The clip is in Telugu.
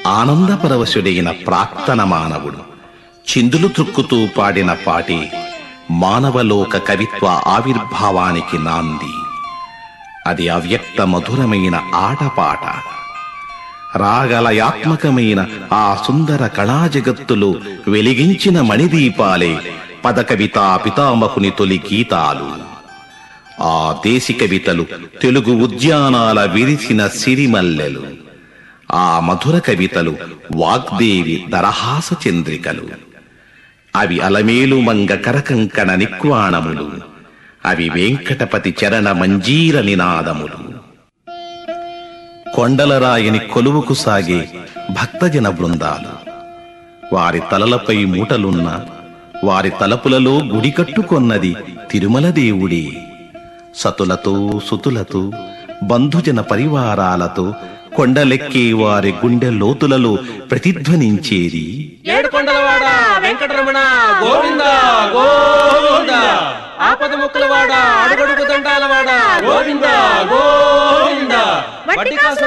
ఆనందపరవశుడైన ప్రాక్తన మానవుడు చిందులు త్రుక్కుతూ పాడిన పాటే మానవలోక కవిత్వ ఆవిర్భావానికి నాంది అది అవ్యక్త మధురమైన ఆటపాట రాగలయాత్మకమైన ఆ సుందర కళా జగత్తులో వెలిగించిన మణిదీపాలే పదకవితా పితామహుని తొలి గీతాలు ఆ దేశి కవితలు తెలుగు ఉద్యానాల విరిసిన సిరిమల్లెలు ఆ మధుర కవితలు వాగ్దేవి దరహాస చంద్రికలు అవి అలమేలు మంగ కరకంకణ నిక్వాణములు అవి వెంకటపతి చరణ మంజీర నినాదములు కొండలరాయని కొలువుకు సాగే భక్తజన బృందాలు వారి తలలపై మూటలున్న వారి తలపులలో గుడి కట్టుకొన్నది తిరుమల దేవుడే సతులతో సుతులతో బంధుజన పరివారాలతో కొండలెక్కే వారి గుండె లోతులలో ప్రతిధ్వనించేది ఏడు కొండలవాడ వెంకటరమణ గోవింద గోవింద ఆపద ముక్కలవాడ అడుగడుగు దండాలవాడ గోవింద గోవింద వడ్డీ కాసుల